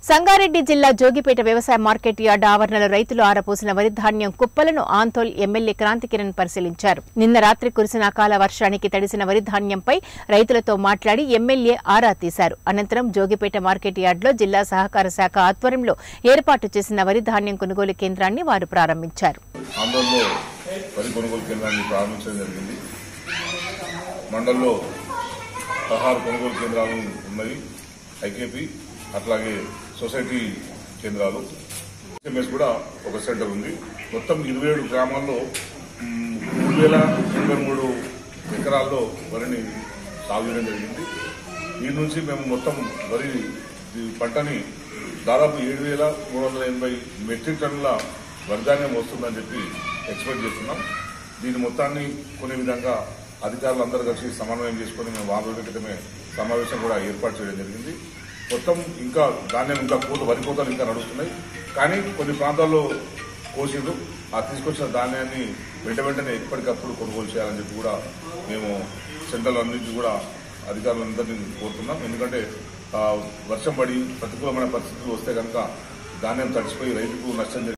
సంగారెడ్డి జిల్లా జోగిపేట వ్యవసాయ market yard ఆవరణలో రైతులు ఆరపోసిన వరి ధాన్యం కుప్పలను ఆంతోల్ ఎమ్మెల్యే క్రాంతి కిరణ్ పరిశీలించారు నిన్న రాత్రి కురిసిన అకాల వర్షానికి తడిసిన వరి ధాన్యంపై రైతులతో మాట్లాడి ఎమ్మెల్యే ఆరా తీశారు అనంతరం జోగిపేట మార్కెట్ యార్డులో జిల్లా సహకార శాఖ ఆధ్వర్యంలో ఏర్పాటు చేసిన వరి ధాన్యం కొనుగోలు కేంద్రాన్ని వారు ప్రారంభించారు ఆంధ్రలో వరి కొనుగోలు కేంద్రాన్ని ప్రారంభించడం జరిగింది మండల్లో పదహారు కొనుగోలు కేంద్రాలు ఉన్నాయి ఐకేపీ అట్లాగే సొసైటీ కేంద్రాలు ఎంఎస్ కూడా ఒక సెంటర్ ఉంది మొత్తం ఇరవై ఏడు గ్రామాల్లో మ్, మూడు వేల ఎనభై మూడు ఎకరాల్లో వరిని సాగు చేయడం జరిగింది దీని నుంచి మేము మొత్తం వరి ఈ పంటని దాదాపు ఏడు వేల మూడు వందల ఎనభై మెట్రిక్ టన్నుల వరిధాన్యం వస్తుందని చెప్పి ఎక్స్పెక్ట్ చేస్తున్నాం దీని మొత్తాన్ని కొనే విధంగా అధికారులు అందరూ కలిసి సమన్వయం చేసుకుని మేము వారం రోజుల క్రితమే సమావేశం కూడా ఏర్పాటు చేయడం జరిగింది మొత్తం ఇంకా ధాన్యం ఇంకా కోత వరి కోతలు ఇంకా నడుస్తున్నాయి కానీ కొన్ని ప్రాంతాల్లో కోసిండ్రు ఆ తీసుకొచ్చిన ధాన్యాన్ని వెంట వెంటనే ఎప్పటికప్పుడు కొనుగోలు చేయాలని చెప్పి కూడా మేము సెంట్రల్ అన్నింటి కూడా అధికారులందరినీ కోరుతున్నాం ఎందుకంటే ఆ, వర్షం పడి ప్రతికూలమైన పరిస్థితులు వస్తే కనుక ధాన్యం తడిచిపోయి రైతుకు నష్టం జరిగి